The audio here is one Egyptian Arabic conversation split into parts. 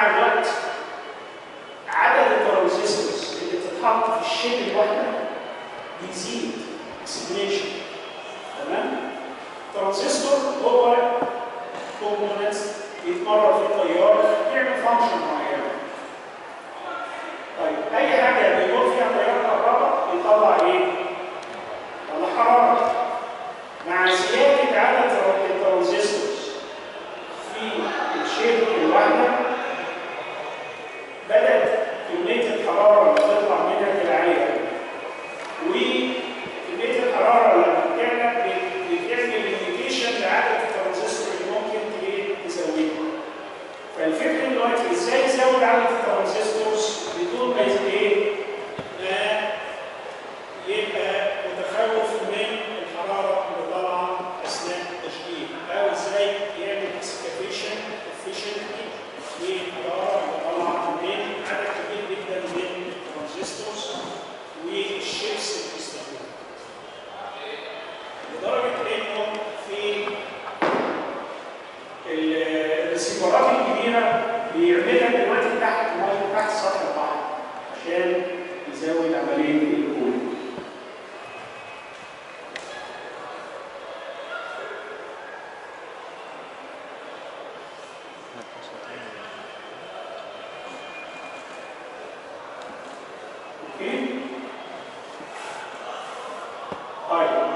مع الوقت عدد الترانزستورز اللي بتتحط في الشيب الواحده بيزيد اكسبريشن تمام ترانزستور هو كومبوننت بيتمرر في التيار يعمل فانكشن معينه طيب اي حاجه بيدور فيها تيار كهرباء بيطلع ايه؟ بيطلع حراره مع زياده عدد الترانزستورز في الشيب الواحده بدات كميه الحراره اللي بتطلع منها تبقى عاليه وكميه الحراره لما بتعلى بتعمل ليميتيشن لعدد الترانزستور اللي ممكن تزودها فالفكره دلوقتي ازاي ازود عدد الترانزستورز بدون ما ايه؟ ما يبقى متخوف من الحراره اللي طالعه اثناء التشغيل او ازاي يعمل اكسكافيشن افيشنتلي للحراره اللي طالعه من عدد كبير جدا من الترانزستورز والشيبس اللي بيستخدمها لدرجه انه في الريسيفرات الكبيره بيعملها دلوقتي تحت ميه تحت سطح البحر عشان يزود عمليه الكولينج اوكي طيب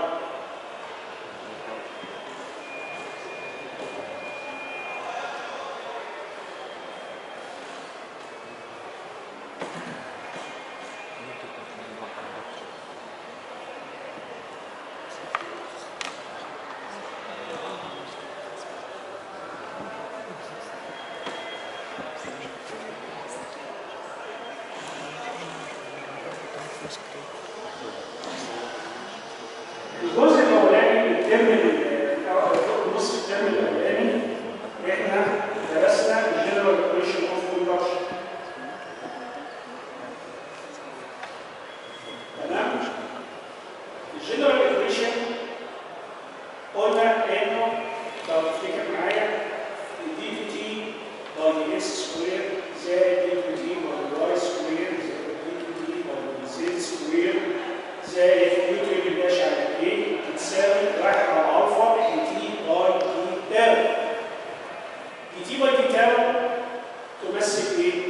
الجزء الاولاني الترم نص الترم الاولاني احنا درسنا الجنرال ايكويشن اوف كوندكشن تمام الجنرال ايكويشن قلنا انه لو تفتكر معايا الدي في تي باي اس سكوير زائد دي في تي باي واي سكوير زائد دي في تي باي زد سكوير زائد يو تي داش على ايه بتساوي 1 على الفا دي تي باي دي تاو دي تي باي دي تاو تمثل ايه؟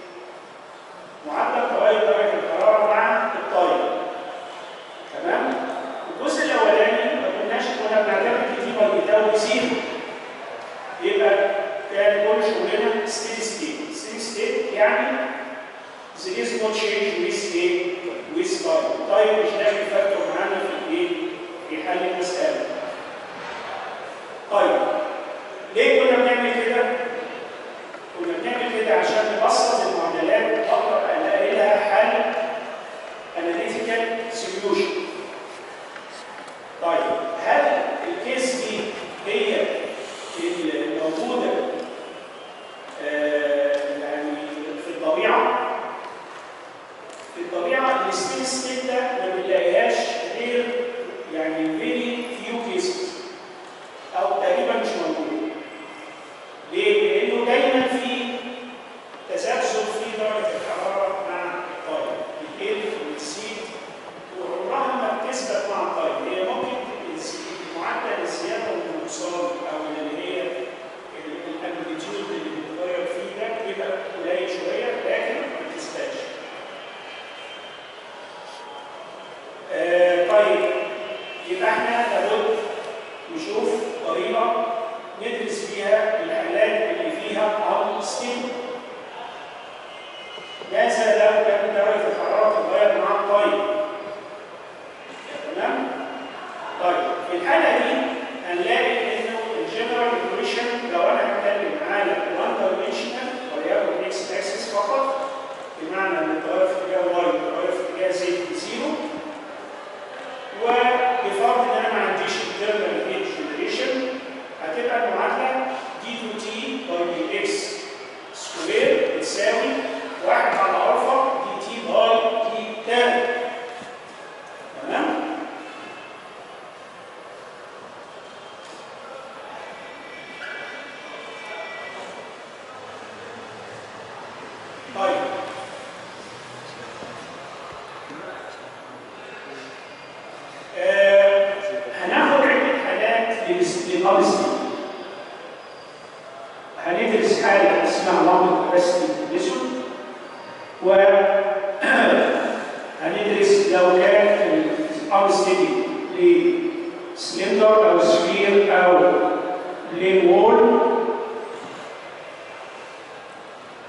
معدل تغير درجه الحراره مع الطاير تمام؟ الجزء الاولاني ما كناش كنا بنعتبر دي تي باي دي تاو بزيرو يبقى كان كل شغلنا ستيدي ستيت ستيدي ستيت يعني there is no change with a with time time مش داخل فاكتور معانا في الايه في حل المساله طيب ليه كنا بنعمل كده كنا بنعمل كده عشان نبسط المعادلات اقدر الاقي لها حل analytical solution طيب هل الكيس دي هي الموجوده آه يعني في الطبيعه في الطبيعه الستيل ستيت ده ما بنلاقيهاش غير يعني فيري فيو كيسز او تقريبا مش موجود ليه؟ لانه دايما في تذبذب في درجه الحراره مع الطاير بتقل وتزيد وعمرها ما بتثبت مع الطاير هي ممكن معدل الزياده والنقصان او اللي هي الامبليتيود اللي بيتغير فيه ده بيبقى قليل شويه لكن ما بتثبتش آه طيب يبقى احنا لابد نشوف طريقه ندرس بيها الحالات اللي فيها انستيبل ماذا لو كانت درجه الحراره تتغير مع الطيب تمام طيب في الحاله دي هنلاقي انه الجنرال ايكويشن لو انا هتكلم على وان دايمنشنال وليكن اكس اكسس فقط بمعنى ان التغير في اتجاه واي والتغير في اتجاه زد زيرو وبفرض ان انا ما عنديش internal heat generation هتبقى المعادله دي 2 تي باي دي اكس سكوير بتساوي 1 على الفا دي تي باي دي تاو تمام؟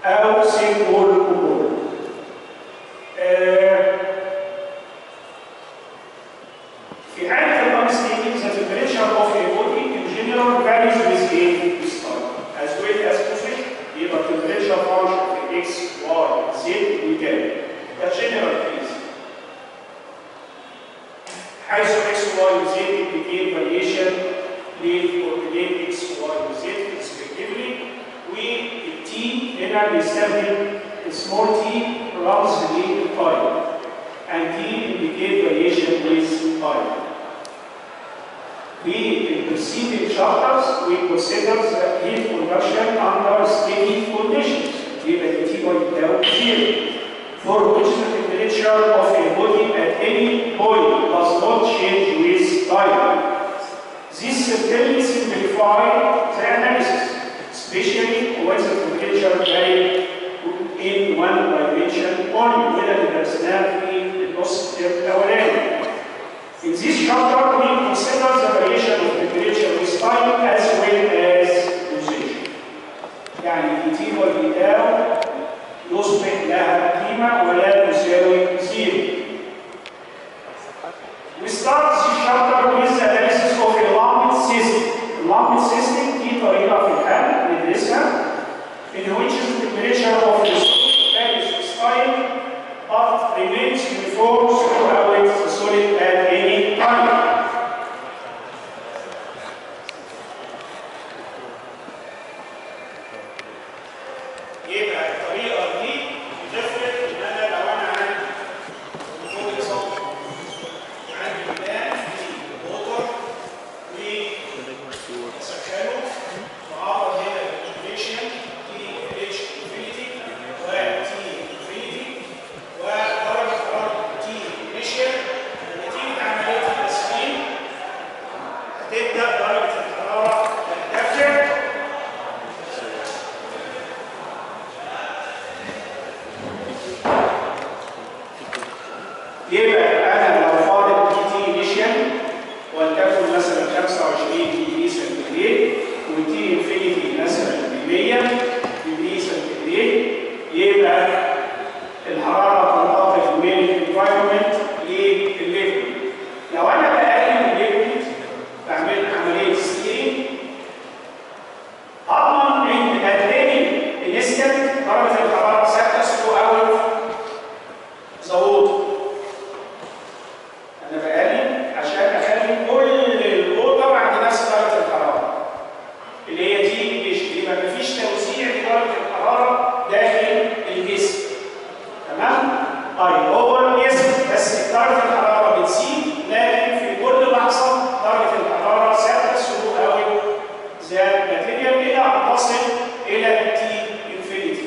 او سيمبل كومبوننت في حالة الانستيتنج the temperature of a body in general varies with age with time as well as position يبقى temperature function في x, y, z وكام ده general case حيث x, y و z indicate variation للcoordinate x, y و z respectively والt هنا بيستخدم small t رمز للتايم and t indicate variation with time. We in preceding chapters we consider the heat conduction under steady conditions given T by tau zero for which the temperature of a body at any point does not change with time. This certainly simplifies the analysis, especially when the temperature varies in one dimension only وده اللي درسناه في النص الاولاني. In this chapter, we consider the variation of temperature with time as well as position. يعني t والبتاع يصبح لها قيمة ولا تساوي زيرو. We start this chapter with the analysis of a lumped system. Lumped system دي طريقة في الحل ندرسها in which the temperature of the solid varies with time but remains uniform throughout the solid at any time. يبقى الطريقة دي بتفرق ان انا لو انا عندي فوق سطح عندي مكان في ووتر وسخنه معرض هنا للكونفكشن تي اتش انفينيتي وتي انفينيتي ودرجه حراره تي انيشال نتيجه عمليه التسخين هتبدا درجه الحراره ترتفع يبقى انا لو فاضل تي تي انيشال ولتكن مثلا 25 ديجري سنتيجريد وتي انفينيتي مثلا ب 100 ديجري سنتيجريد يبقى الحراره تنتقل من الانفايرمنت للليكويد لو انا بقلل الليكويد بعمل عمليه ستيرنج اضمن ان اتاني انستنت درجه الحراره ثابته سلو اوت زود انا بقلل عشان اخلي كل الاوضه عند نفس درجه الحراره اللي هي دي مش يبقى مفيش توزيع لدرجه الحراره داخل الجسم تمام طيب هو الجسم بس درجه الحراره بتزيد لكن في كل لحظه درجه الحراره ثابته سلوك او زاد ماتيريال الى ان تصل الى تي انفينيتي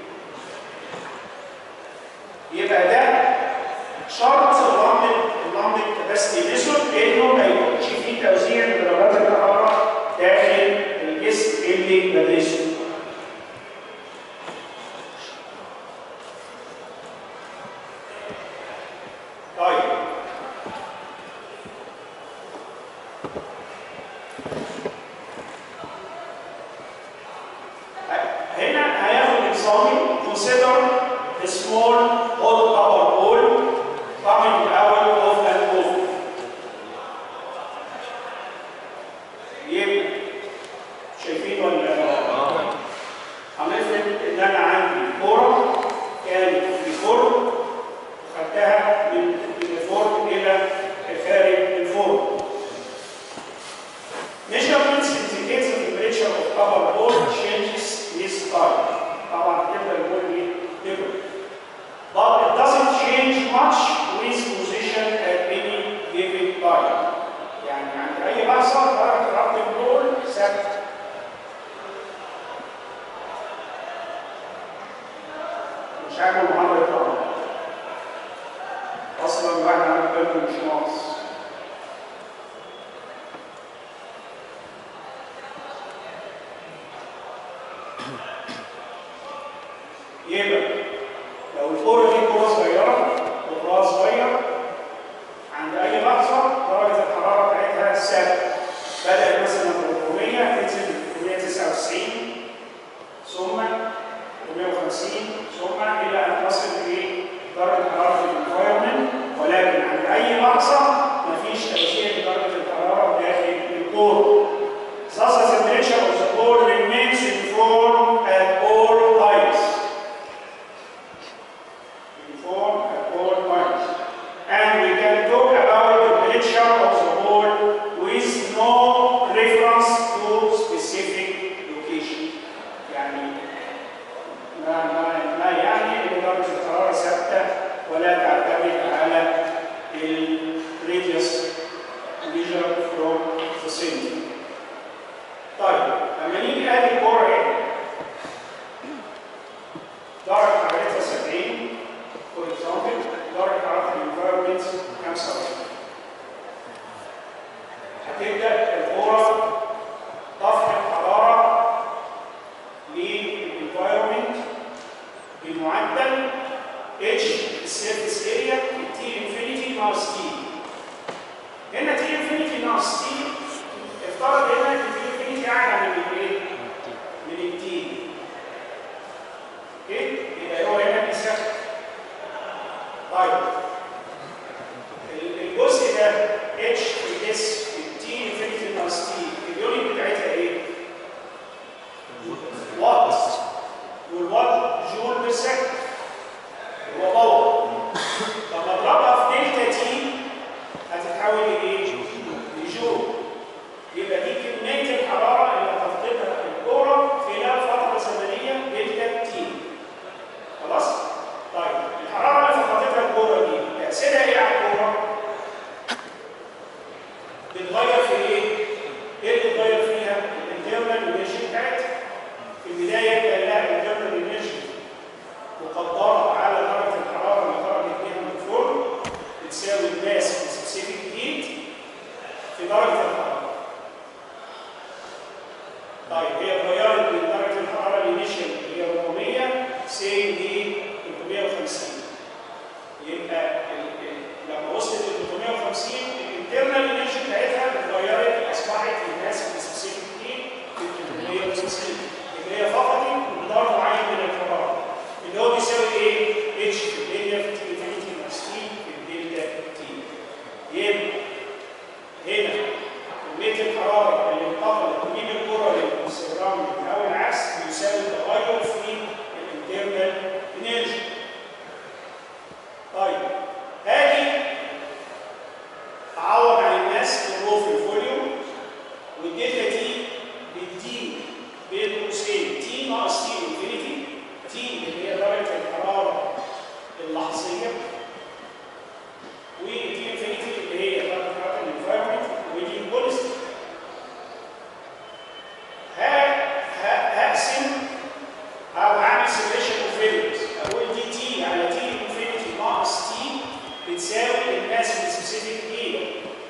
يبقى ده شرط اللمبه اللمبه كاباسيتي ميثود انه ما يكونش فيه توزيع لدرجات الحراره داخل الجسم اللي بدرسه. طيب هنا هياخد example consider the small hot copper ball coming out of an oven. يبقى شايفين ولا هنفرض ان انا عندي كوره كانت في فرن وخدتها من من الفرن الى خارج الفرن. Measurements indicate the temperature of copper ball changes with time. طبعا تقدر نقول ايه؟ different. But it doesn't change much with position at any given time. يعني عند اي لحظه درجه حراره البول ثابته. مش عامل محاضره طبعا. اصلا الواحد عامل بالكم مش ناقص. يبقى لو الكوره دي كوره صغيره وقراها صغير عند اي لحظه درجه الحراره بتاعتها ثابته بدات مثلا ب 400 تنزل ل 499 ثم 450 150 ثم الى ان تصل لدرجه حراره الانفايرمنت ولكن عند اي لحظه مفيش تاثير لدرجه الحراره داخل الكور. Thus, the temperature of the core remains uniform at all times. Uniform at all times. And we can talk about the temperature of the core with no reference to specific location. يعني ما ما ما يعني ان درجه الحراره ثابته ولا تعتمد على الراديوس measure from the center. طيب لما نيجي ادي الكوره ايه؟ درجه حرارتها 70 فور اكزامبل درجه حراره الانفايرمنت 25 هتبدا الكوره تفرض حراره للانفايرمنت بمعدل اتش السيرفيس اريا تي انفينيتي ناقص تي هنا تي انفينيتي ناقص تي افترض هنا ان تي انفينيتي اعلى من الايه؟ من التي اوكي؟ يبقى هو هنا بيسخن طيب ال- الجزء ده اتش في اس التي انفينيتي ناقص تي اليونت بتاعتها ايه؟ وات والوات جول بير سكند هو باور طب اضربها في دلتا تي هتتحول لايه؟ لجول يبقى دي كميه الحراره اللي هتفقدها الكوره خلال فتره زمنيه دلتا تي خلاص؟ طيب الحراره اللي فقدتها الكوره دي تاثيرها ايه على الكوره؟ بتغير في ايه؟ ايه اللي بتغير فيها؟ الانترنال انرجي بتاعتها في البدايه كان لها الانترنال انرجي مقدره على درجه الحراره اللي خرجت بيها من الفرن بتساوي الماس في سبيسيفيك هيت في درجه الحراره. طيب هي اتغيرت من درجه الحراره الانيشال اللي هي 400 سي ل 350 يبقى ال- ال- لما وصلت ل 350 الانترنال انرجي بتاعتها اتغيرت اصبحت الماس في سبيسيفيك هيت في 350 يبقى هي فقدت مقدار معين من الحراره اللي هو بيساوي ايه؟ اتش في الدنيا في تي انفينيتي ناقص تي في الدلتا تي. يبقى هنا كميه الحراره اللي انتقلت من الكره للسيراميك او العكس بيساوي تغير في الانترنال انرجي. طيب هاجي اعوض عن الناس الرو في الفوليوم والدلتا تي بالدي بين قوسين تي ناقص تي انفينيتي تي اللي هي درجه الحراره اللحظيه وتي انفينيتي اللي هي درجه حراره الانفايرمنت ودي البوليستي هقسم او هعمل سيميشن اوف فيريبلز اقول دي تي على تي انفينيتي ناقص تي بتساوي الماس في سبيسيفيك هيت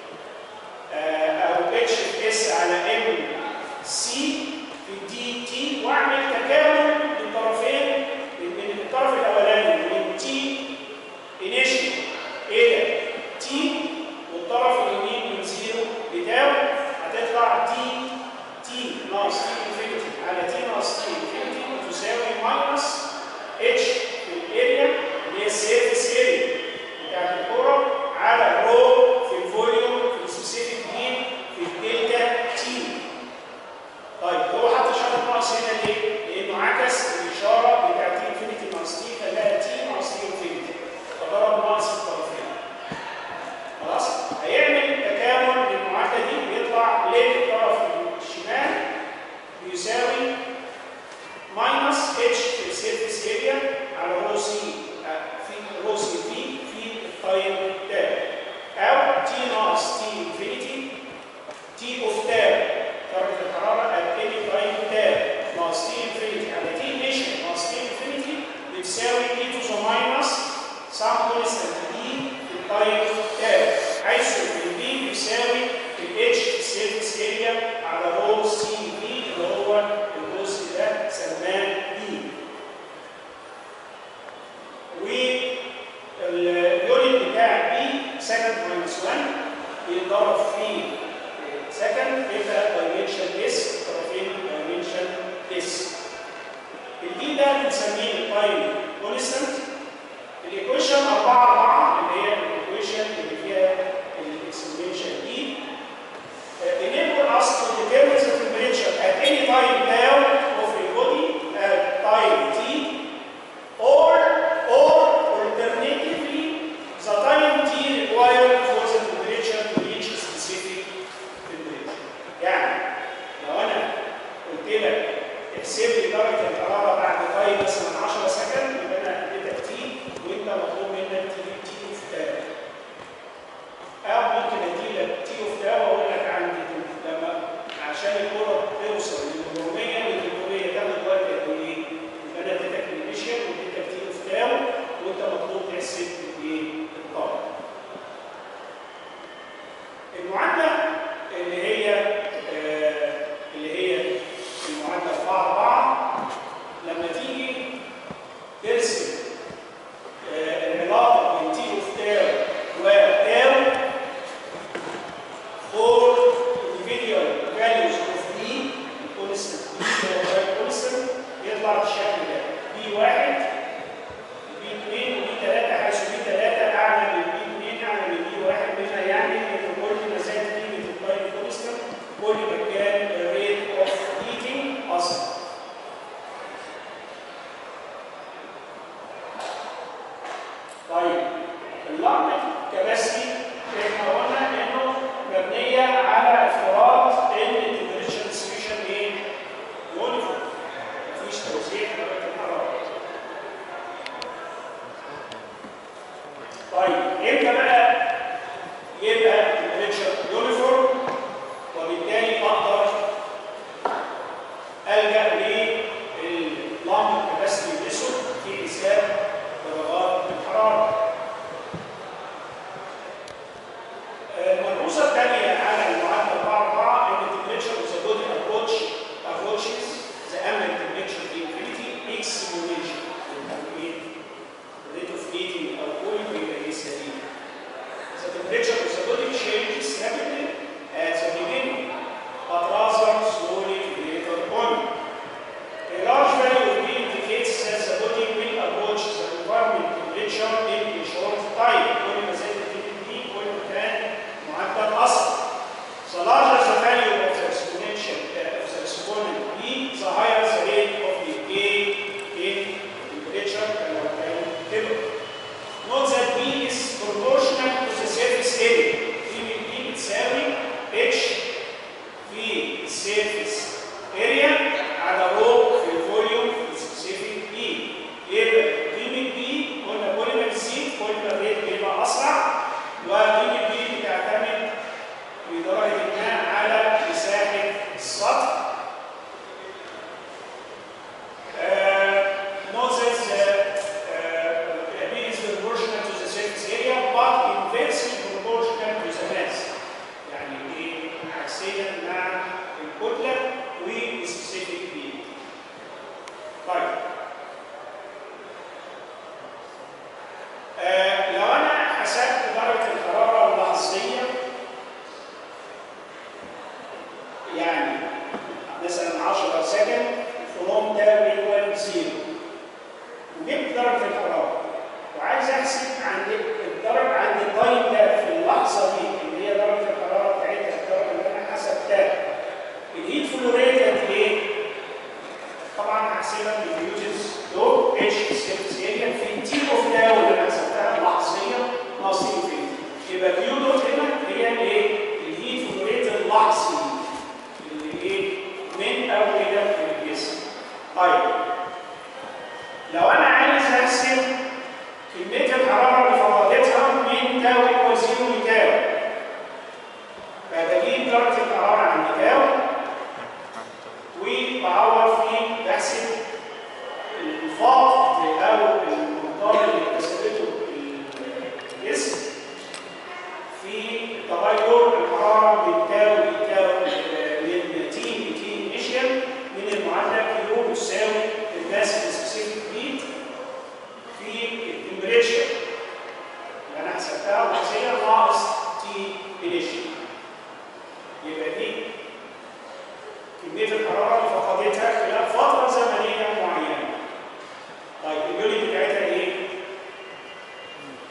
او اتش اس على ام سي في دي تي واعمل تكامل للطرفين من الطرف الاولاني من تي انيشال الى تي والطرف اليمين من زيرو لتاو هتطلع دي تي ناقص تي انفينيتي على تي ناقص تي انفينيتي تساوي ماينس اتش في الاريا اللي هي السيرفيس اريا بتاعت الكوره على رو في الفوليوم في السبيسيفيك هيت في الدلتا تي طيب هو حط اشاره ناقص هنا ليه؟ لانه عكس الاشاره بتاعت تي انفينيتي ناقص تي خلاها تي ناقص تي انفينيتي فضرب ناقص الطرفين خلاص؟ هيعمل تكامل للمعادله دي بيطلع للطرف الشمال بيساوي ماينس اتش في السيرفيس اريا على رو سي في رو سي في في التايم تاب او تي ناقص تي انفينيتي تي اوف تاب درجه الحراره at any time تاب ناقص تي انفينيتي على تي نيشن ناقص تي انفينيتي بتساوي اي تو ذا ماينس سام كونستنت بي في التايم تاب حيث البي بيساوي الاتش في السيرفيس اريا على رو سي بي اللي هو الجزء ده سماه بي واليونت بتاع بي سكند ماينس 1 بيتضرب في سكند يبقى دايمنشن اس الطرفين دايمنشن اس البي ده بنسميه التايم 4 4 اللي هي الايكويشن اللي فيها الاكسبريشن دي enable us to determine the temperature at any time now of a body at time t or or alternatively the time t required for the temperature to reach a specific temperature. يعني لو انا قلت لك احسب لي درجه الحراره بعد تايم مثلا 10 سكند يبقى انا اديتك تي وانت مطلوب منك تجيب تي اوف تاو. او ممكن ادي لك تي اوف تاو واقول لك عندي لما عشان الكره توصل من 400 ل 300 تاخد وقت قد ايه؟ يبقى انا اديتك الانيشال واديتك تي اوف تاو وانت مطلوب تحسب ايه؟ الطاقه. المعادله اللي هي آه اللي هي المعادله 4 4 لما تيجي ترسم آه العلاقه بين تي اوف تاو وتاو for individual values of B constant B constant يطلع بالشكل ده B1 B2 وB3 حيث B3 اعلى من B2 اعلى من B1 بما يعني ان كل ما زاد قيمه التايم كونستنت كل ما كان الريت اوف هيتنج اسرع. طيب اللمبة كباسيتي احنا قلنا انه مبنيه على افتراض ان التمبريتشر ديستريبيوشن ايه؟ يونيفورم مفيش توزيع درجه الحراره. طيب امتى بقى يبقى التمبريتشر يونيفورم وبالتالي اقدر الجا لللمبة كباسيتي ميثود في حساب درجات الحراره. الملحوظه الثانيه على المعادله 4 4 ان temperature of the body approach approaches the ambient temperature infinity exponential rate of heating او cooling بيبقى ايه سليم. The temperature of the body changes rapidly at the beginning but rather slowly later on. A large value of B indicates that the body will approach the environment temperature in a short time. كل ما زادت دي كل ما كان معدل أصل. The larger the value of the exponential uh, of the exponent B, the higher the rate of decay in temperature كما كان كده. Note that B is proportional to the surface area. في من B بتساوي H في surface area على رو في الفوليوم في specific B. يبقى قيمة B قلنا كل ما بتزيد كل ما الريت بيبقى أسرع وقيمة B بتعتمد بدرجة ما على مساحة السطح. Uh, note that the uh, B is proportional to the surface area but inversely proportional to the mass. يعني ايه عكسيا مع الكتلة وسبيسيفيك بي. طيب آه لو انا حسبت درجة الحرارة اللحظية يعني مثلا 10 سكند فروم تاب ايكوال زيرو وجبت درجة الحرارة وعايز احسب عند الدرجة عند التايم ده في اللحظة دي اللي هي درجة الحرارة بتاعتها الدرجة اللي انا حسبتها الهيت فلو ريت قد ايه؟ طبعا هحسبها باليوزز دول اتش سيرفس اريا في تي اوف تاو اللي انا حسبتها اللحظيه ناقص انفينيتي يبقى كيو دوت هنا هي الايه؟ الهيت فلو ريت اللحظي اللي ايه؟ من او الى الجسم. طيب لو انا عايز احسب كميه الحراره اللي فقدتها من تاو ايكوال زيرو لتاو فبجيب درجه الحراره عند تاو وبعوض فيه بحسب الفقد او المقدار اللي اكتسبته الجسم في تغير الحراره من تاو لتاو من تي لتي انيشال من المعادله كيلو تساوي الماس سبيسيفيك هيت في التمبريتشر اللي انا حسبتها لحظيا ناقص تي انيشال يبقى دي كميه الحراره اللي فقدتها خلال فتره زمنيه معينه. طيب اليونت بتاعتها ايه؟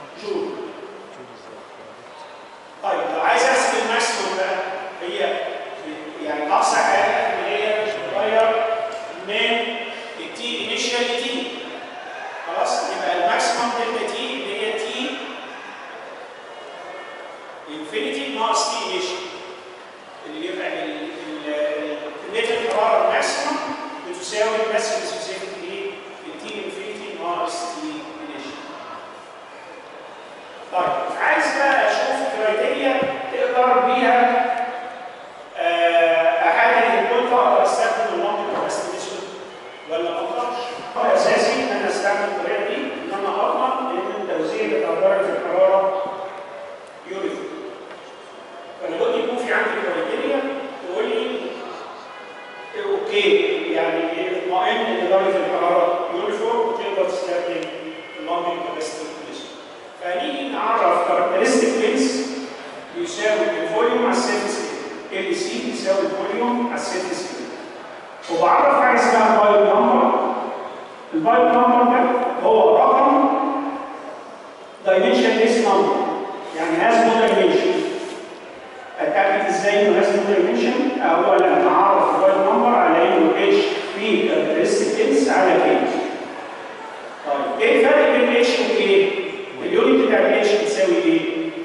كرايتيريا تقدر بيها آه، احدد الكل اقدر استخدم المنطق بس ميثود ولا ما اقدرش؟ هو اساسي ان انا استعمل الطريقه دي ان انا اضمن ان التوزيع بتاع درجه الحراره يونيفورم فلابد يكون في عندي كرايتيريا تقول لي اوكي يعني اطمئن ان درجه الحراره يونيفورم وتقدر تستخدم اللامبنج كاباسيتي فهنيجي نعرف كاركترستيك بينس يساوي الفوليوم على السيرفيس ال سي يساوي الفوليوم على السيرفيس وبعرف حاجه اسمها بايو نمبر البايو نمبر ده هو رقم دايمنشن ليس نمبر يعني هاز نو دايمنشن اتاكد ازاي انه هاز نو دايمنشن اولا نعرف البايو نمبر على انه اتش في كاركترستيك بينس على كي طيب ايه الفرق بين اتش وكي؟ اليونت بتاع الاتش بتساوي ايه؟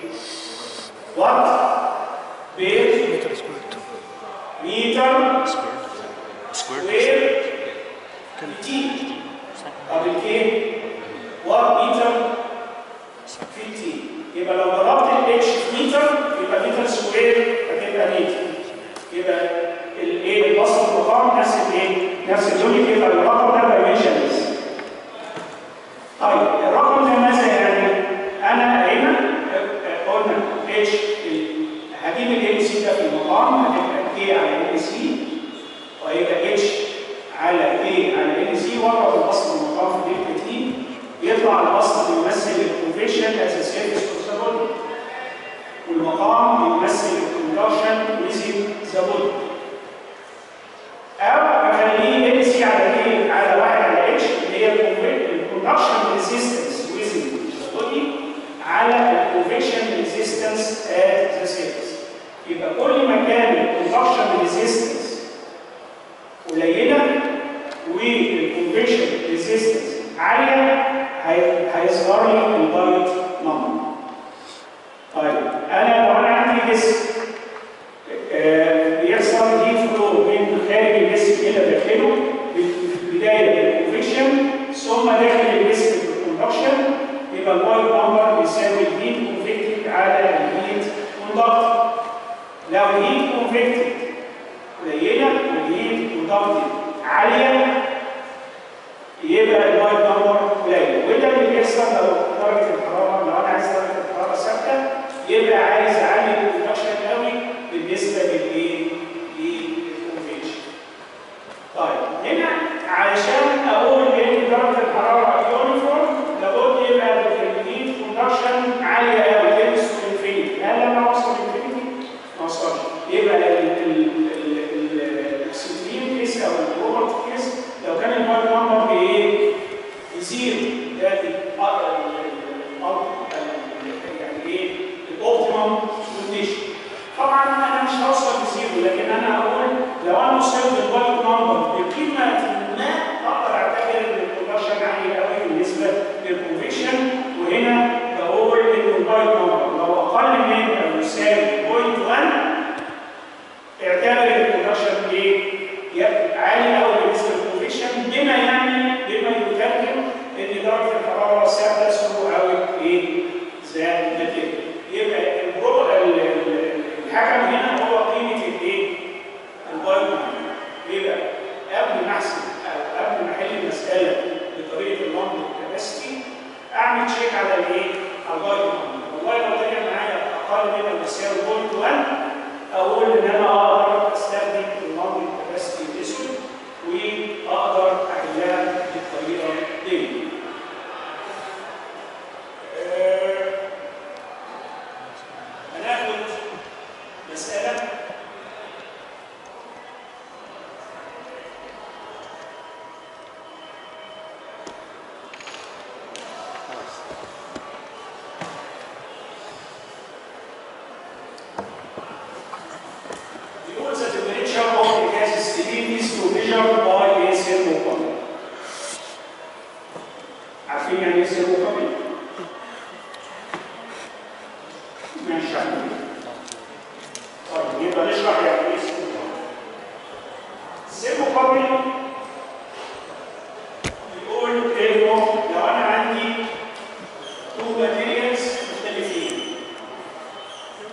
وات بير متر سكوير متر سكوير سكوير تي طب الكي وات متر في تي يبقى لو ضربت الاتش في متر يبقى متر سكوير هتبقى متر يبقى الايه البسط المقام نفس الايه؟ نفس اليونت يبقى الرقم ده دايمنشنلس طيب الرقم ده ماذا يعني؟ انا هنا آه، قلنا اتش هجيب ال سي ده في المقام هتبقى كي على ال سي وهيبقى اتش على كي على ال سي واضرب البسط المقام في دلتا تي يطلع البسط بيمثل الكونفيشن از سيرفيس اوف ذا والمقام بيمثل الكونفرشن ويزن ذا بودي او اخليه ال سي على كي على 1 على اتش اللي هي الكونفكشن ريزيستنس ويزن ذا بودي على الكونفكشن ريزيستنس ات ذا سيرفيس يبقى كل ما كان الكونفكشن ريزيستنس قليله والكونفكشن ريزيستنس عاليه هي- هيظهر لي البايت نمبر طيب انا لو انا عندي جسم آه، بيحصل هيت فلو من خارج الجسم الى داخله بدايه بالكونفكشن ثم داخل الجسم بالكونفكشن يبقى البايت نمبر بيساوي الهيت كونفكتد على الهيت كوندكتد لو الهيت كونفكتد قليله والهيت كوندكتد عاليه يبقى الوايت نمبر قليل وده اللي بيحصل لو درجه الحراره لو انا عايز درجه الحراره ثابته يبقى عايز اعلي البرودكشن قوي بالنسبه للايه؟ للكونفكشن. طيب هنا علشان اقول ان درجه الحراره يونيفورم لابد يبقى الهيت كوندكشن عاليه قوي تلمس الانفينيتي هل لما اوصل الانفينيتي؟ ما اوصلش يبقى الاكسجين كيس او الروبوت كيس لو كان البايت نمبر بايه؟ بزيرو ده ال- ال- ال- يعني ايه؟ الاوبتيمم كونديشن طبعا انا مش هوصل لزيرو لكن انا هقول لو انا وصلت للبايت نمبر بقيمه ما اقدر اعتبر ان البرودكشن عالي قوي بالنسبه للكونفكشن وهنا بقول ان البايت نمبر لو اقل من او يساوي 0.1 اعتبر البرودكشن ايه؟ يبقى عالي قوي بالنسبه للكونفكشن بما يعني بما يترجم ان درجه الحراره ثابته سلو قوي ايه؟ زي النتيجه يبقى البرو ال- ال- الحكم هنا هو قيمه الايه؟ البايو يبقى قبل ما احسب او قبل ما احل المساله بطريقه اللمبر كاباسيتي اعمل تشيك على الايه؟ على البايو والله لو طلع معايا اقل من او يساوي 0.1 اقول ان انا اقدر استخدم اللمبر كاباسيتي ميثود واقدر احلها بالطريقه دي. آه، هناخد مسألة بيقول that the temperature of the gas steam is to measure by a thermocouple. عارفين يعني ايه thermocouple؟ ماشي عارفين. طيب يبقى نشرح يعني ايه thermocouple. thermocouple بيقول انه لو انا عندي two materials مختلفين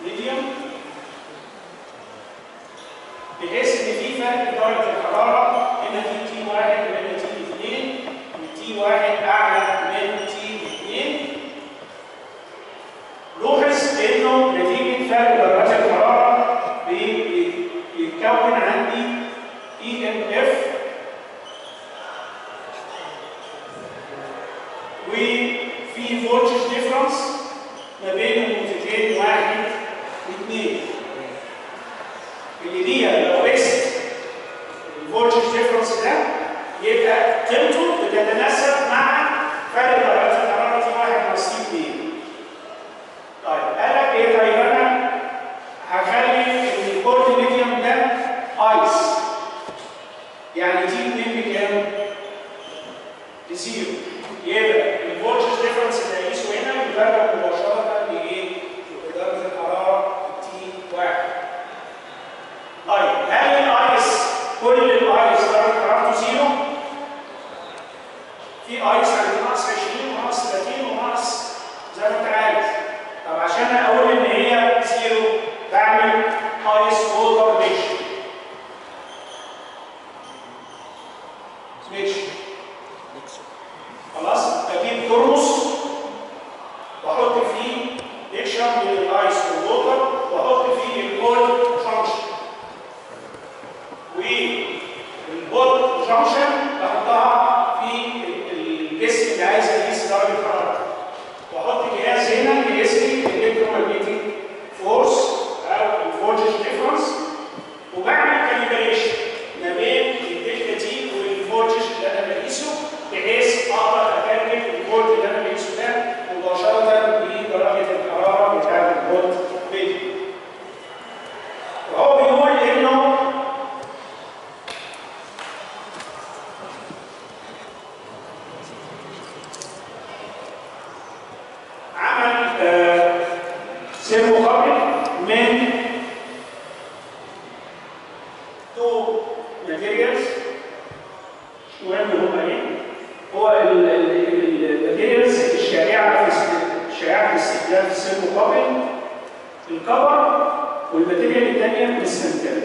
ميديوم بحيث ان في فرق في درجه الحراره هنا في تي واحد وهنا تي اثنين والتي واحد اعلى من تي اثنين لوحظ انه نتيجه فرق درجات الحراره بي- بي- بيتكون عندي اي ام اف وفي فولتج ديفرنس ما بين النقطتين واحد واثنين اللي هي لو قست الفولتج ديفرنس ده يبقى قيمته بتتناسب مع فرق درجات الحراره تي واحد ناقص تي اثنين طيب قال لك ايه طيب انا هخلي الكورد ميديوم ده ايس يعني تي 2 بكام؟ بزيرو يبقى الفولتج ديفرنس اللي هيقيسه هنا يتبرر مباشره لايه؟ لدرجه الحراره تي 1 طيب هل الايس كل الايس درجه حرارته زيرو؟ في ايس عند ناقص 20 وناقص 30 وناقص زي ما انت عايز طب عشان اقول ان هي زيرو بعمل ايس ووتر ميكشر ميكشر خلاص بجيب ترمس واحط فيه ميكشر من الايس والووتر واحط فيه الكول جانكشن والبوت جانكشن بحطها في الجسم اللي عايز اقيس درجه حرارته واحط جهاز هنا يقيس لي الالكترومagnetic فورس او الفولتج ديفرنس وبعمل كاليبريشن ما بين الدلتا تي والفولتج اللي انا بقيسه بحيث اقدر اكلم الفولت اللي انا بقيسه ده مباشره بدرجه الحراره بتاعه الفولت بيت وهو بيقول انه عمل آه، سير مقابل من تو ماتيريالز مش مهم هما ايه هو الماتيريالز الشائعه في است- الشائعه في استخدام السير مقابل الكفر والماتيريال الثانيه الاستنتاج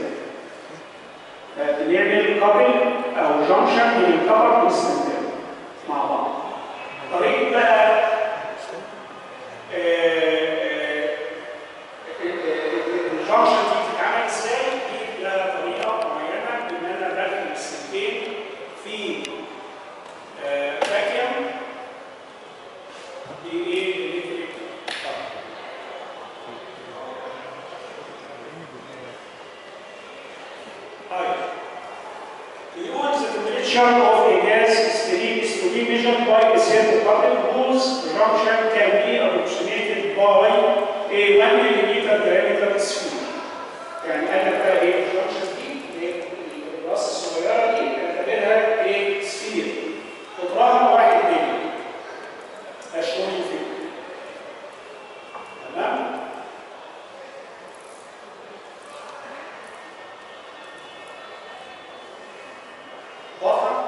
بنعمل كابل او جنكشن من الكفر والاستنتاج مع بعض طريقه بقى الجنكشن دي بتتعمل ازاي؟ دي لها طريقه معينه ان انا بدخل السلكين في فاكيوم بايه؟ الكتريك طيب يقول the temperature of a gas is to be, is to be measured by a certain couple whose junction can be approximated by a 1 millimeter diameter sphere. يعني قال لك بقى ايه الجنكشن دي اللي هي الراس الصغيره دي نعتبرها ايه سفير قطرها 1 مللي اشهر فيه تمام؟ واضحه؟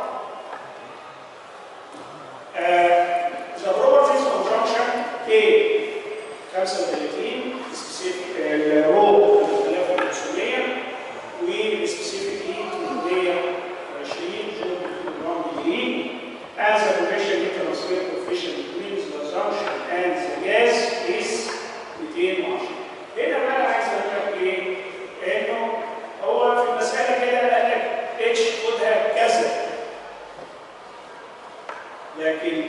آه، the properties of junction K 35 specific الرو 3500 والسبيسيفيك heat 320 جول جرام ملي as the pressure heat transfer coefficient between the junction and the gas is 210 هنا بقى عايز اقول لك ايه؟ انه هو في المساله كده قال لك اتش خدها كذا لكن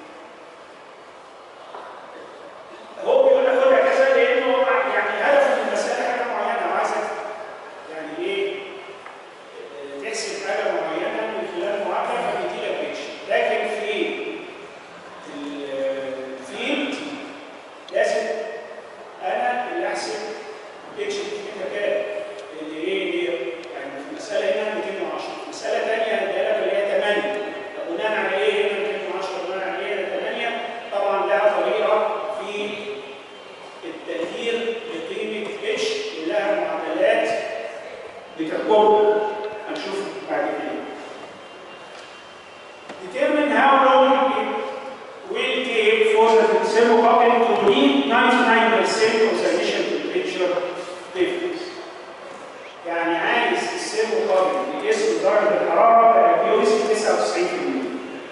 هو بيقول لك خدها كذا لانه هو يعني هدفه من المساله حاجه معينه وعايزك يعني ايه آه، تحسب حاجه معينه من خلال معادله فبيدي لك اتش لكن في الفيلد لازم انا اللي احسب اتش قيمتها كام اللي ايه اللي يعني في المساله هنا 210 مساله ثانيه هديها لك اللي هي 8 طب بناء على ايه هنا 210 بناء على ايه هنا 8 طبعا لها طريقه في التقدير لقيمه اتش ولها معادلات بتحكمها هنشوف بعد كده determine how long it will take for the thermocouple to meet 99% of the initial temperature temperature difference يعني عايز السيرمو كاربون يقيس درجه الحراره باكيوريسي 99%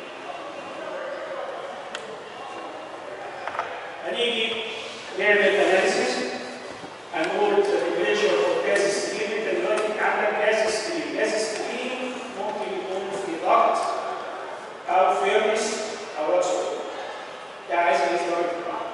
هنيجي نعمل اناليسيس هنقول temperature of gas stream انت دلوقتي عندك gas stream gas stream ممكن يكون في ضغط او فيرنس او واتس ده عايز يقيس درجه الحراره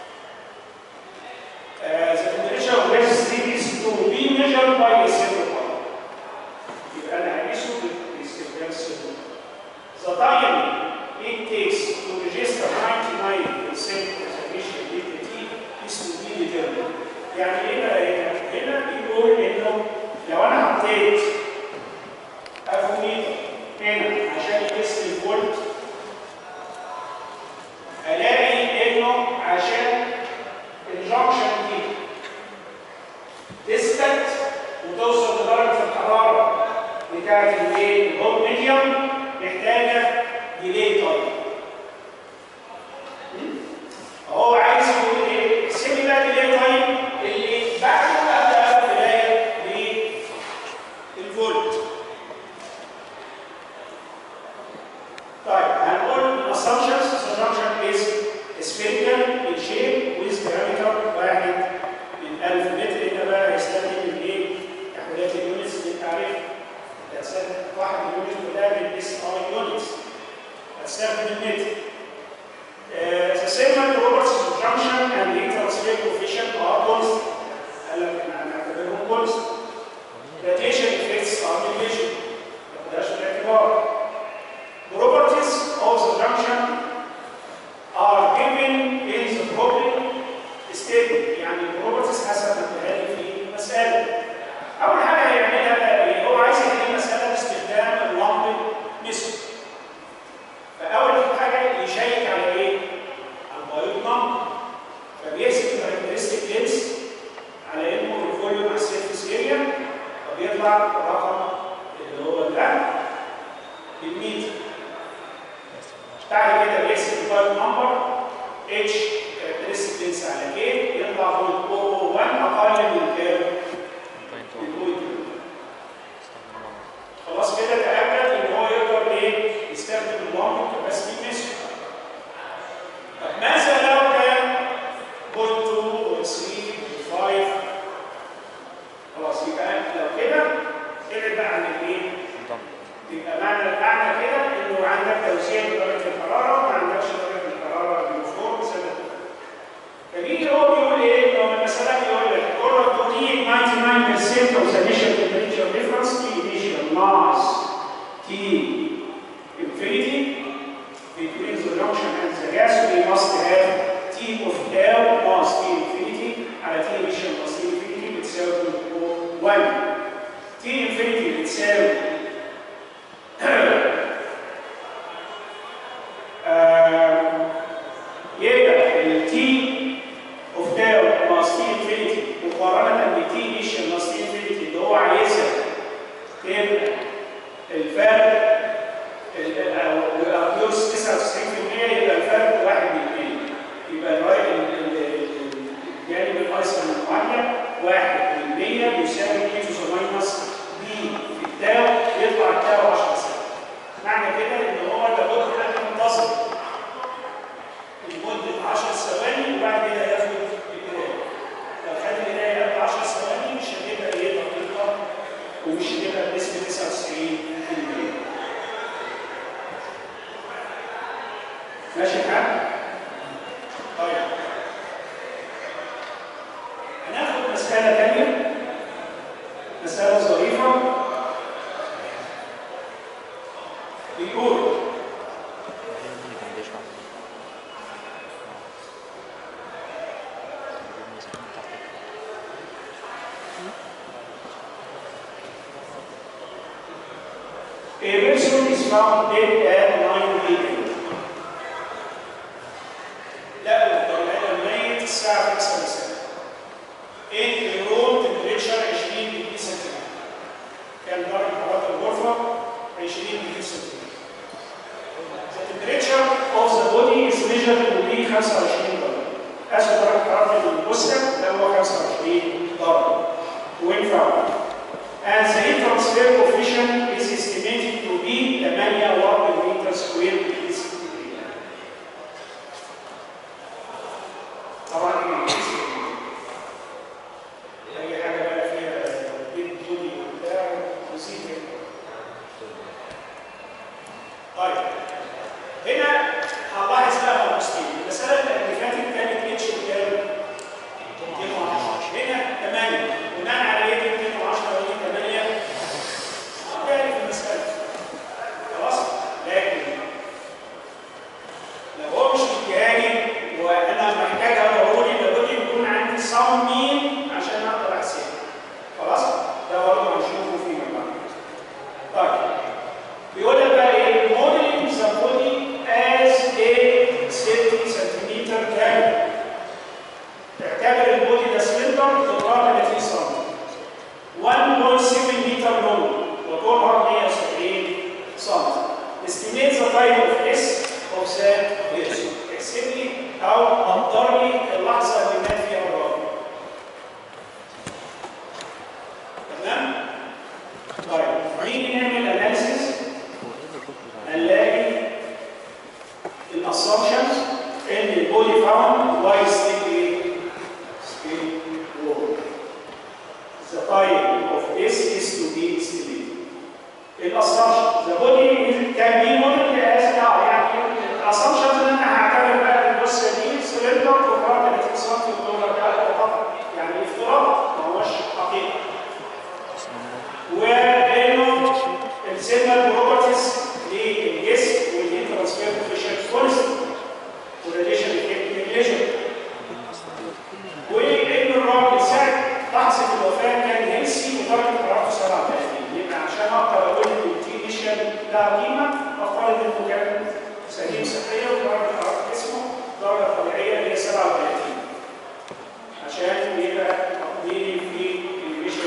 Uh, the temperature of gas stream is to be measured by a simple column. يبقى انا هقيسه باستخدام السيرفر. The time it takes to register 99% of the initial DPT is to be determined. يعني ايه بقى هنا؟ هنا بيقول انه لو انا حطيت افوميتر هنا عشان يقيس الفولت الاقي انه عشان الجنكشن دي تثبت وتوصل لدرجه الحراره بتاعت الايه؟ الهوت ميديوم محتاجه ديلي تايم. هو عايز يقول ايه؟ احسب لي بقى ديلي تايم اللي بعده ابدا بدايه للفولت. طيب هنقول assumptions assumption is spherical in shape with diameter واحد من 1000 متر هنا بقى هيستخدم الايه؟ تحويلات اليونتس اللي انت عارفها. هتستخدم واحد يونت كلها من اس اي يونتس. هتستخدم المتر. Uh, the similar properties of junction and heat transfer coefficient are constant. قال لك احنا هنعتبرهم constant. Radiation effects are negligible. ما تاخدهاش في الاعتبار. Properties of the junction are given in the problem statement يعني البروبرتيز حسب ما اديها لي في المساله. اول حاجه هيعملها بقى ايه؟ هو عايز يحل المساله باستخدام اللامب ميثود. فاول حاجه يشيك على ايه؟ على البايوت نمبر. فبيحسب الكاركترستيك لينس على انه الفوليوم على السيرفيس اريا فبيطلع رقم اللي هو ده بالمتر. بعد كده بيحسب البايوت نمبر اتش كاركترستيك لينس على كي يطلع 0.001 اقل من كام؟ من 0.2 خلاص كده تاكد ان هو يقدر ايه يستخدم اللامب كباسيتي ميثود طب ماذا لو كان 0.2 او 3 او 5 خلاص يبقى لو كده ابعد بقى عن الايه؟ يبقى معنى معنى كده انه عندك توزيع درجه الحراره وما عندكش درجه الحراره يونيفورم سنه فبيجي هو بيقول ايه؟ لو المساله بيقول لك order to need 99% of the initial temperature difference T initial mass T infinity between the junction and the gas we must have T of tau mass T infinity على T initial mass T infinity بتساوي 1 T infinity بتساوي آه، يبقى ال T of tau plus T infinity مقارنة ب T initial plus T infinity اللي هو عايزها تبقى الفرق ال- ال- أو أو بلس 99% يبقى الفرق 1 من 100 يبقى الراي- ال- ال- ال- الجانب الأيسر من المعادلة 1 من 100 يساوي e to the minus b في التاو يطلع التاو 10 سنة معنى كده ان هو لابد ان ينتظر لمده 10 ثواني وبعد كده ياخد القرايه. لو خد القرايه قبل 10 ثواني مش هتبقى ايه دقيقه ومش هتبقى بنسبه 99%. ماشي الحال؟ طيب. هناخد مسألة تانية مسألة ظريفة بيقول A person is found dead at 9 a.m. لقوا البني آدم ميت الساعة 5 مساء. In the room temperature 20 ديجري سنتيجراد. كان درجة حرارة الغرفة 20 ديجري سنتيجراد. The temperature of the body is measured to be 25 درجة. قاسوا درجة حرارة الجثة اللي هو 25 صم مين عشان اقدر احسبه خلاص ده برضه هنشوفه فيما بعد طيب بيقول لك بقى ايه modeling the body as a 60 سنتيمتر كامل تعتبر البودي ده سلندر طولها 30 سم 1.7 متر لونج وطولها 170 سم estimate the time of this of the person احسب لي او قدر لي اللحظه اللي مات فيها الراجل تمام طيب نيجي نعمل اناليسيس هنلاقي الاسامبشنز ان البودي فاوند واي ستيل ستيل وورد The time of this is to be estimated. الاسامبشن the body can be modeled as اه يعني الاسامبشن ان انا هعتبر بقى الجثه دي سلندر طولها 30 سم دولار ده فقط يعني افتراض ما هوش حقيقه وانه السيجنال بروبرتيز للجسم والانترانسفير فيشن كونست وريليشن نيجليجن وان الراجل ساعه لحظه الوفاه كان هيلسي ودرجه حرارته 37 يبقى عشان اقدر اقول ان التي نيشن لها قيمه افترض انه كان سليم صحيا ودرجه حراره جسمه درجه طبيعيه اللي هي 37 عشان يبقى تقديري في النيشن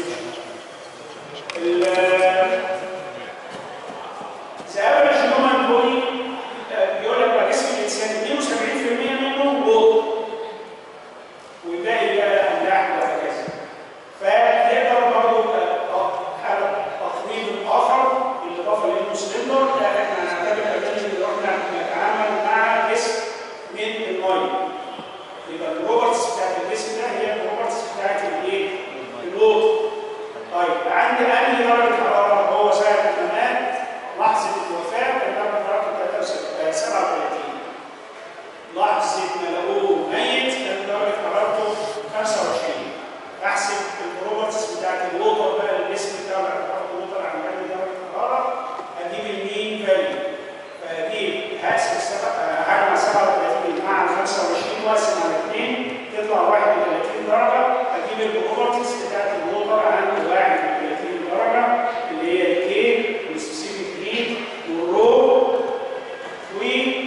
The average human body آه، بيقول لك بقى جسم الانسان 72% منه ووتر والباقي بقى املاح وهكذا فنقدر برضه حاله تقويم اخر بالاضافه لانه سلندر لا احنا هنعتبر كمان ان احنا بنتعامل مع جسم من الميه يبقى الروبرتس بتاعت الجسم ده هي الروبرتس بتاعت الايه؟ الووتر طيب عندي انهي درجه حراره هو ساعه ما مات لحظه الوفاه كان درجه حرارته 37 لحظه ما لقوه ميت كان درجه حرارته 25 احسب البروبرتيز بتاعت الوتر بقى الجسم بتاعه درجه حرارته الوتر عن اي درجه حراره اجيب المين فاليو فاجيب هقسم السبع- هجمع 37 مع 25 واقسم على 2 تطلع 31 درجه اجيب البروبرتيز بتاعت الوتر عن 31 درجه اللي هي الكي والسبيسيفيك هيت والرو و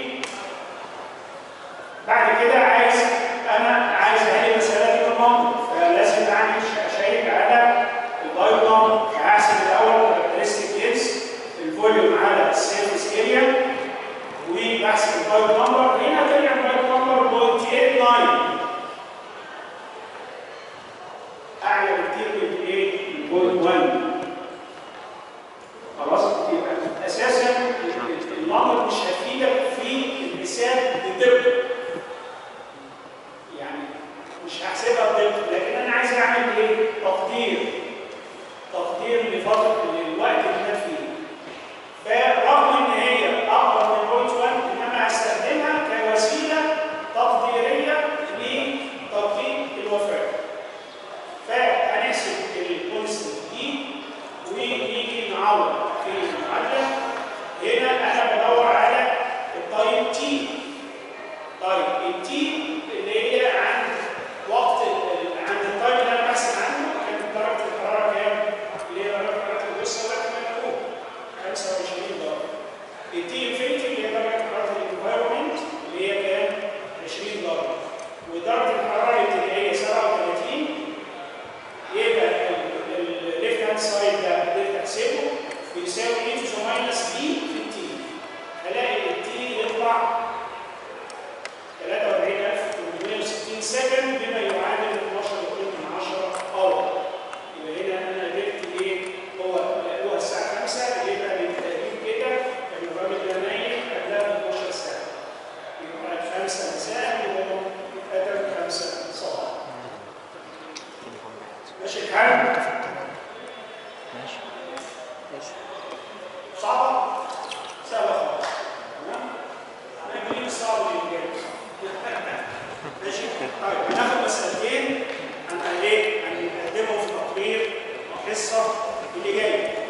بعد كده عايز انا عايز احل المساله دي بالنمط فلازم اعمل ش- اشيك على البايو نمط فهحسب الاول كاركترستيك جنس الفوليوم على السيرفيس اريا وبحسب البايو نمبر هنا طلع البايو نمبر 0.89 اعلى بكتير من الايه؟ من 0.1 خلاص يبقى اساسا النمط مش هيفيدك في الحساب بالدقه يعني مش هحسبها بدقه لكن انا عايز اعمل ايه؟ تقدير تقدير لفتره للوقت اللي مات فيه فرغم ان هي اكبر من بوينت 1 انما هستخدمها كوسيله تقديريه لتوقيت الوفاه فهنحسب الكونستنت دي ونيجي نعوض في المعادله هنا انا بدور على التايم تي طيب التي اللي هي عند وقت ال- عند التايم اللي انا بحسب عنه كانت درجه الحراره كام؟ اللي هي درجه حراره الجثه وقت ما نقوم 25 درجه التي انفينيتي اللي هي درجه حراره الانفايرمنت اللي هي كام؟ 20 درجه ودرجه الحراره الابتدائيه 37 يبقى الليفت هاند سايد ده قدرت احسبه بيساوي ايه في ماينس بي في التي هلاقي التي يطلع 43860 سكند بما يعادل 12.2 اور يبقى هنا انا قدرت ايه هو لقوها الساعه 5 يبقى بالتقريب كده كان الراجل ده نايم قبلها ب 12 ساعه يبقى 5 مساء يبقى هو اتقتل 5 صباحا ماشي الحال؟ ماشي ماشي صعبة؟ سهلة خالص تمام؟ أنا بجيب الصعب اللي جاي ماشي؟ طيب هناخد مسألتين عن إيه؟ هنقدمهم في تقرير الحصة اللي جاية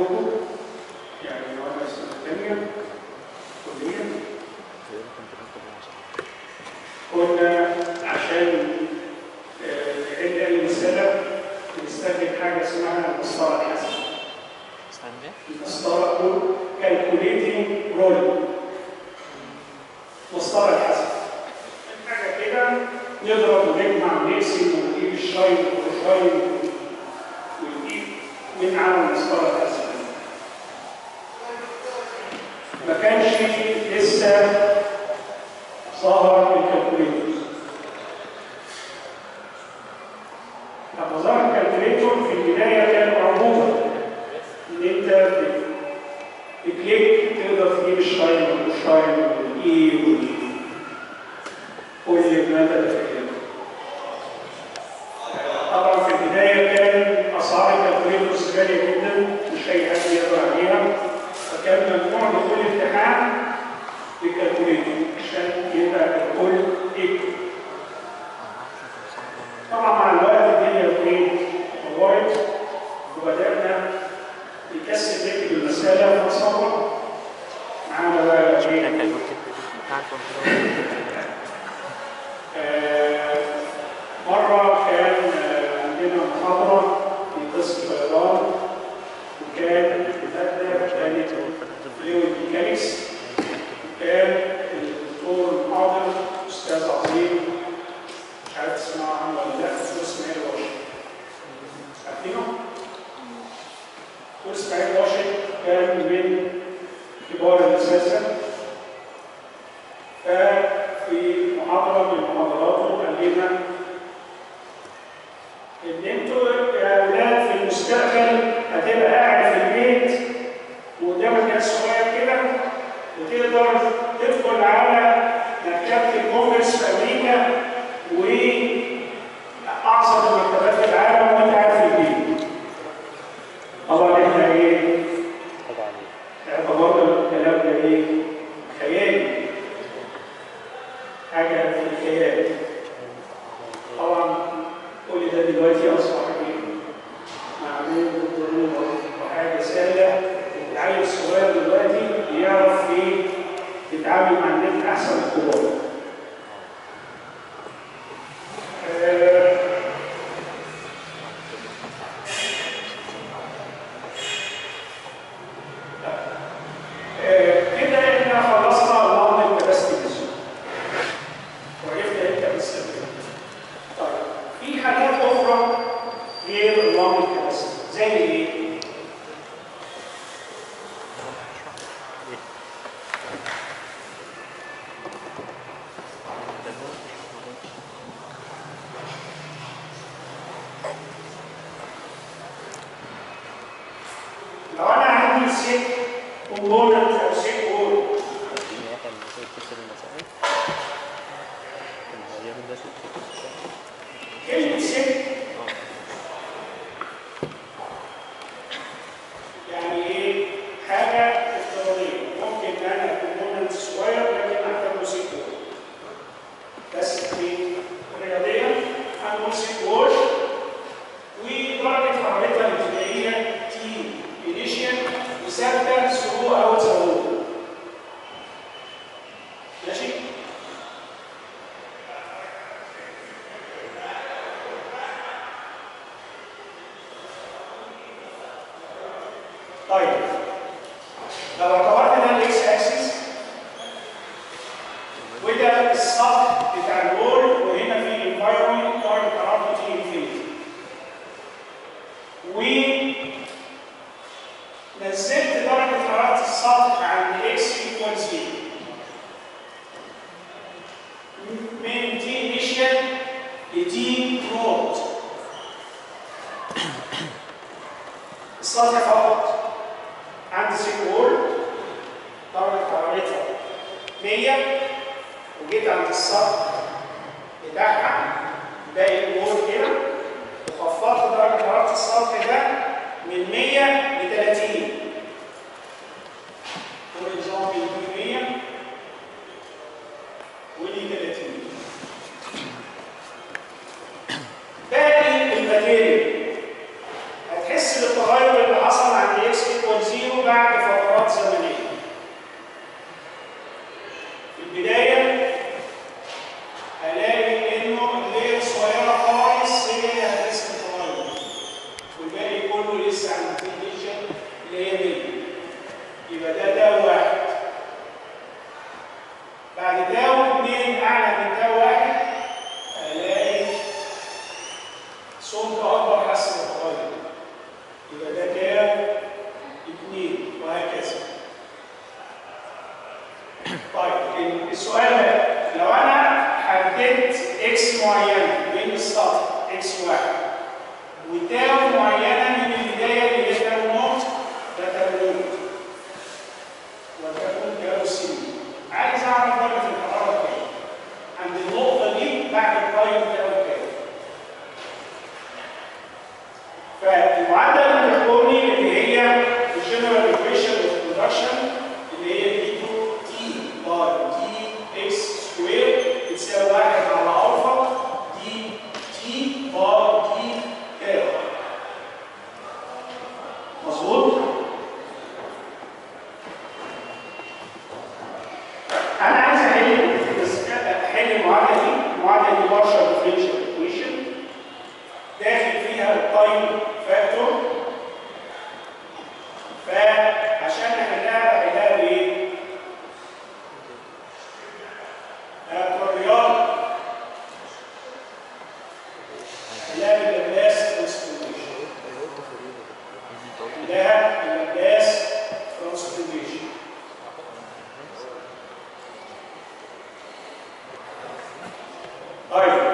عندكم يعني وانا السنه الثانيه كليه كنا عشان آه، نحل اي مساله بنستخدم حاجه اسمها المسطره الحاسبه استنى المسطره كالكوليتنج رول مسطره الحاسبه حاجه كده نضرب ونجمع ونقسم ونجيب الشاي والشاي ونجيب من على المسطره الحاسبه ما كانش لسه ظهر الكالكوليتر لما ظهر الكالكوليتر في البدايه كان مربوطا ان انت ب- بكليك تقدر تجيب الشاين والشاين والاي وال كل ما تتخيله طبعا في البدايه كان اسعار الكالكوليترز غاليه جدا مش اي حد يقدر عليها فكان ممنوع دخول امتحان بالكالكوليتر عشان يبقى الكل ايكوال طبعا مع الوقت الدنيا ايه اتطورت وبدانا نكسر نكتب المساله ونصور معانا بقى ايه آه، مرة كان آه، عندنا محاضرة في قسم طيران وكان المادة كانت فلويد ميكانكس كان الدكتور المحاضر أستاذ عظيم مش عارف تسمعوا عنه ولا لا دكتور إسماعيل واشنطن عارفينه؟ دكتور إسماعيل واشنطن كان من كبار الأساتذة ففي محاضرة من محاضراته قال لنا إن أنتوا يا أولاد في المستقبل هتبقى قاعد في البيت وقدامك كاس صغير كده وتقدر تدخل على مكتبة الكونجرس في أمريكا وأعظم المكتبات في العالم وأنت قاعد في البيت. طبعا إحنا إيه؟ اعتبرنا الكلام ده إيه؟ خيالي. حاجة في الخيال. طبعا كل ده دلوقتي أصبح إيه؟ معمول بالضرورة وحاجة سهلة العيل الصغير دلوقتي بيعرف إيه يتعامل مع النت أحسن من الكبار. آه، آه، كده احنا خلصنا اللون الكباستيكس وعرفنا امتى بنستخدمه. طيب في حاجات اخرى غير اللون الكباستيك زي ايه؟ لو انا عندي سيت كومبوننت او سيت وول كلمه سيت يعني ايه؟ حاجه افتراضيه ممكن ان انا كومبوننت صغير لكن اعتبره سيت وول بس في رياضيا هنقول سيت وول ودرجه حرارتها الابتدائيه تي انيشيال وثابته ثرو اوت ذا وول ماشي؟ طيب لو اعتبرنا الاكس اكسس وده السطح بتاع الوول وهنا في الانفايرمنت درجه حرارته تي انفينيتي ونزلت درجه حراره السطح عند اكس ايكوال زيرو من تي انيشال لتي نوت السطح فقط عند سيكول درجة حرارتها 100 وجيت عند السطح بتاعها باقي الجول كده وخفضت درجة حرارة السطح ده من 100 ل 30 فور اكزامبل دي 100 ودي 30 باقي الماتيريال هتحس بالتغير اللي حصل عند اكس ايكوال ايكوال زيرو بعد فترات زمنيه في البدايه هلاقي انه الليله الصغيره خالص هي اللي هترسم التغير والباقي كله لسه عند الديفيجن اللي هي 100 يبقى ده ده واحد بعد ده واثنين اعلى من ده واحد هلاقي سمك اكبر حسب التغير يبقى ده كام؟ اثنين وهكذا طيب السؤال بقى لو انا حددت اكس معينه بين السطح اكس واحد وتاو معينه من البدايه اللي هي تاو نوت ده تاو نوت وتكون تاو سي عايز اعرف درجه الحراره كام عند النقطه دي بعد التايم تاو كام فالمعدل التكويني اللي هي الجنرال ايكويشن اوف برودكشن اللي هي دي 2 تي بار تي اكس سكوير بتساوي 1 على الفا دي تي بار تي تاو مظبوط؟ انا عايز احل بس احل المعادله دي المعادله دي بارشل ديفرنشال ايكويشن داخل فيها التايم فاكتور فعشان نحلها بحلها بايه؟ بتوع الرياضه حلها باللابلاس ترانسفورميشن حلها باللابلاس ترانسفورميشن طيب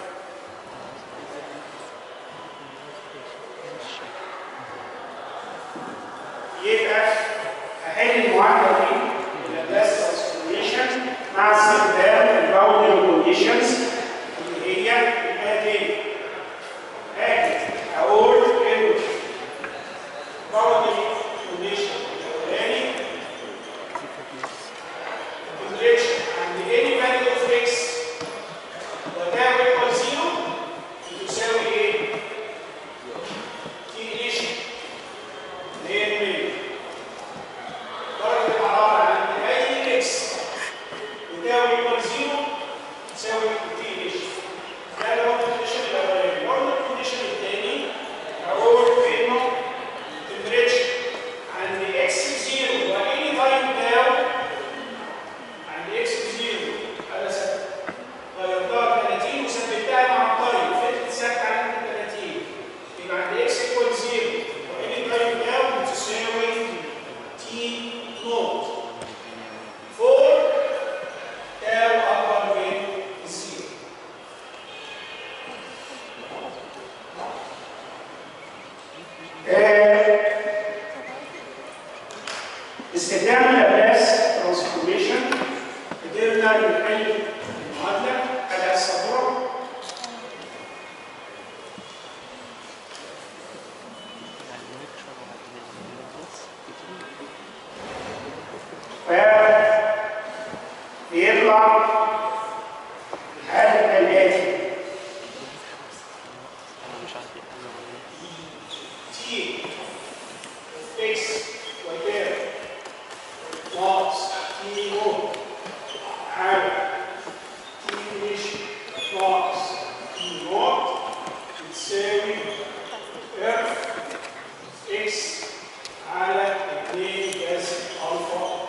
يبقى هحل المعادله دي اللابلاس ترانسفورميشن مع استخدام الباوندري كونديشنز اللي هي الاتيه هاجي اقول انه باوندري كونديشن الاولاني integration عند any value of x وتاو equal zero بتساوي ايه؟ تي initial اللي هي الميل درجة الحرارة عند أي إكس بتساوي إيكوال زيرو تساوي تي initial ده اللي هو الكونديشن الأولاني برضه الكونديشن الثاني هقول إنه temperature عند إكس زيرو وأني تايم تاو عند إكس زيرو أنا ثابت غيرتها 30 وثبتها مع التايم فضلت ثابتة عند 30 يبقى عند إكس إيكوال زيرو وأني تايم تاو بتساوي تي نوت فور تاو أكبر من الزيرو آه، استخدام اللابلاس ترانسفورميشن قدرنا نحل المعادله على السبوره فيطلع الحاله الاتي تي اكس وكام ناقص تي نوت على تي مش ناقص تي نوت بتساوي اف اكس على 2 جذر الفا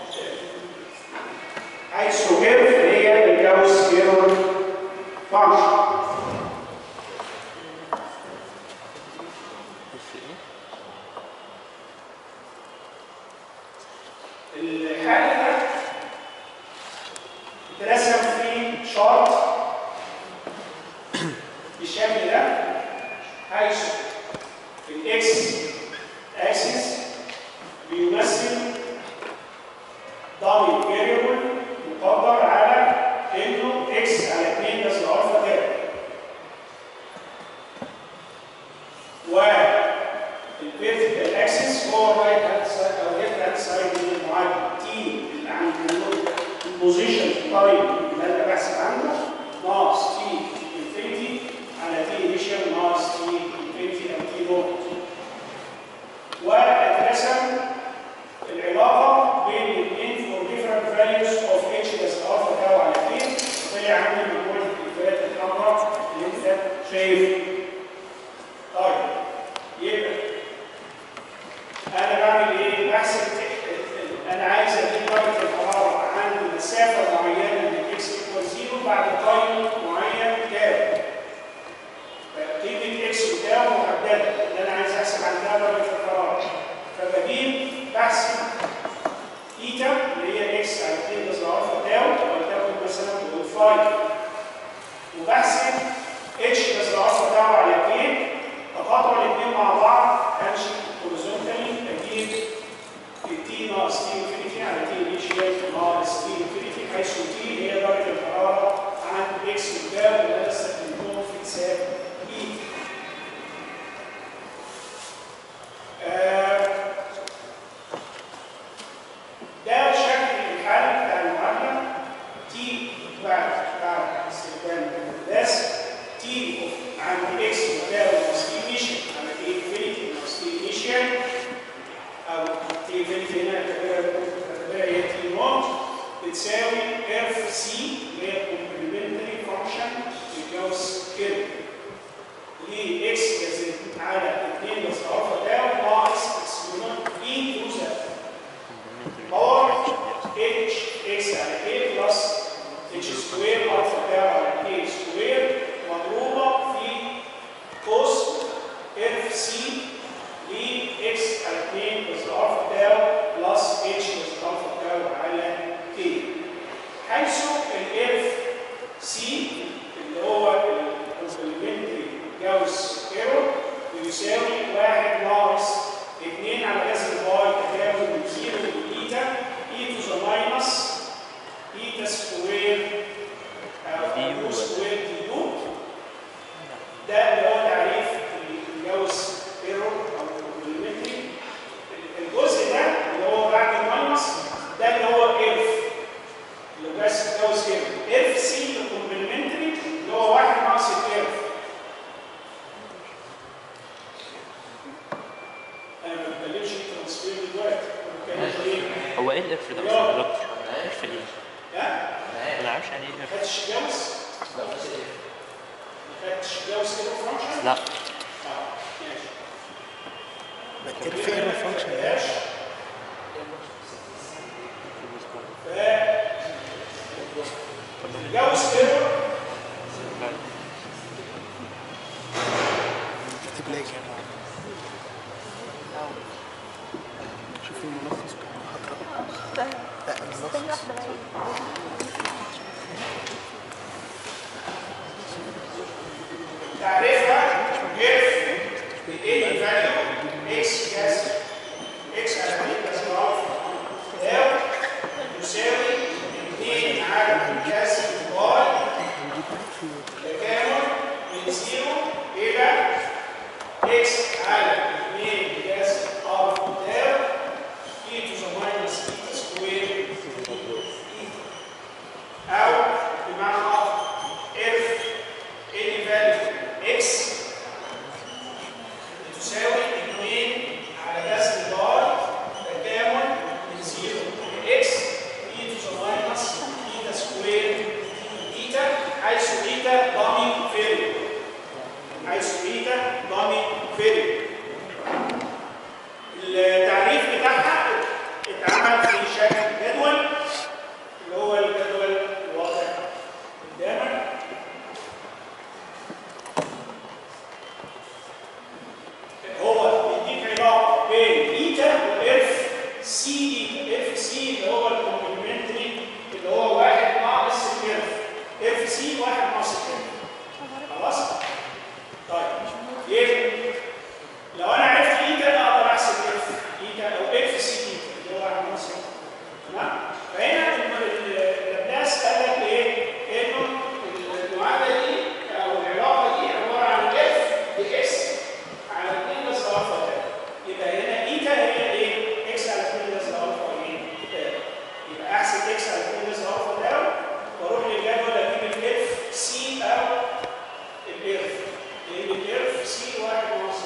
حيث اف هي الجاوس ايرور فانكشن الحاله ده اترسم في شارت بالشكل ده حيث الاكس اكسس بيمثل دامي فاريبل مقدر على انه اكس على 2 جذر الفا تاني والفيرتيكال اكسس هو الرايت هاند سايد او الليفت هاند سايد من المعادله تي اللي عند البوزيشن تايم اللي انا بحسب عنه ناقص تي انفينيتي على تي انيشال ناقص تي انفينيتي او تي نوت واترسم ناقص تي انفينيتي على تي انيشيال ناقص تي انفينيتي حيث تي هي درجه الحراره عند اكس وتاو اللي انا استخدمتهم في حساب اي آه، ده شكل الحل بتاع المعادله تي بعد بعد استخدام القياس تي عند اكس وتاو ناقص تي انيشيال على تي انفينيتي ناقص تي انيشيال او تي انفينيتي هنا تعتبرها هي تي نوت بتساوي اف سي اللي هي كومبلمنتري فانكشن للجاوس كيرف ليه اكس يزيد على 2 بس الفا تاو ناقص اكسبوننت اي تو زد باور اتش اكس على كي بلس اتش سكوير الفا تاو على كي سكوير مضروبه في كوس اف سي لاكس على 2 بس الفا تاو بلس اتش بس الفا تاو على كي حيث الاف سي اللي هو الكومبلمنتري جاوس ايرور بيساوي 1 ناقص 2 على جذر الواي تكامل من 0 لايتا اي تو ذا ماينس ايتا سكوير او دي يو هو- سكوير دي يو ده اللي هو تعريف الجاوس ايرور او الكومبلمنتري الجزء ده اللي هو بعد الماينس ده اللي هو اف اللي بس جاوس ايرور اف سي الكومبلمنتري اللي هو 1 ناقص الاف انا ما بتكلمش ترانسفير دلوقتي انا بتكلم ايه؟ هو ايه الاف ده اصلا يا دكتور؟ اف ايه؟ ها؟ ما نعرفش يعني ايه ما اف خدتش جاوس؟ ما خدتش جاوس ايرور فانكشن؟ لا اه ماشي الف ايرور فانكشن بلاش جاوس ايرور اكتب لي شوف الملخص بتاع المحاضرة لا الملخص تعريفها if the any value x has x على ب بس alpha L تساوي 2 على كسر y تكامل من 0 إلى x على 2 كسر alpha L e to the minus e square أو بمعنى آخر if any value x بتساوي 2 على جذر البار تكامل من 0 ل x e to the minus theta square theta حيث theta dummy variable حيث theta dummy variable التعريف بتاعها اتعمل في شكل جدول اللي هو الجدول الواضح قدامك هو بيديك علاقه بين ايتا واف سي ايتا اف سي اللي هو الكومبلمنتري اللي هو واحد ناقص الاف اف سي واحد ناقص الاف خلاص؟ طيب يبقى لو انا عرفت ايتا اقدر احسب اف ايتا او اف سي ايتا اللي هو واحد ناقص الاف تمام؟ فهنا اللابلاس قال لك ايه؟ انه المعادله دي او العلاقه دي عباره عن اف باس على 2 بس الفا تاني يبقى هنا ايتا هي ايه؟ اكس على 2 بس الفا ايه؟ تاني يبقى احسب اكس على 2 بس الفا تاني واروح للجدول اجيب الاف سي او الاف لان الاف سي واحد ناقص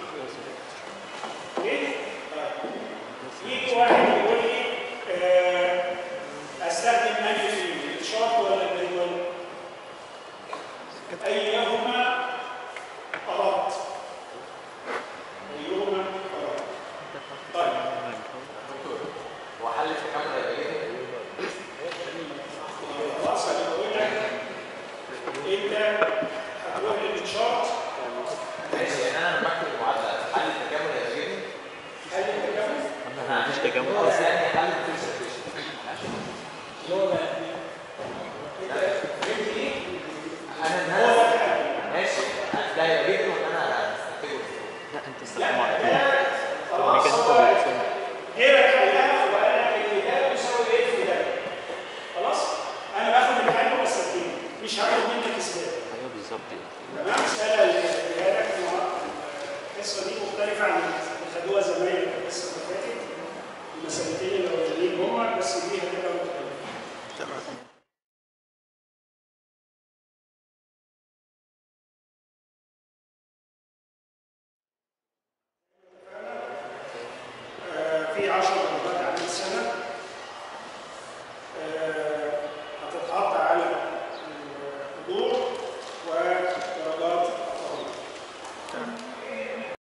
2 اوكي؟ طيب يجي واحد يقول لي آه، استخدم انهي فيلم الشارت ولا الجدول؟ ايهما اردت ايهما اردت طيب وحل التكامل هيبقى ايه؟ خلاص انا بقول لك انت هتروح للشارت ماشي يعني انا لما بكتب المعادله حل التكامل هيبقى ايه؟ هل انت كامل؟ ما فيش تجمع هو اصلا يعني حل التكامل اللي هو بقى انت فهمت ايه؟ انا هو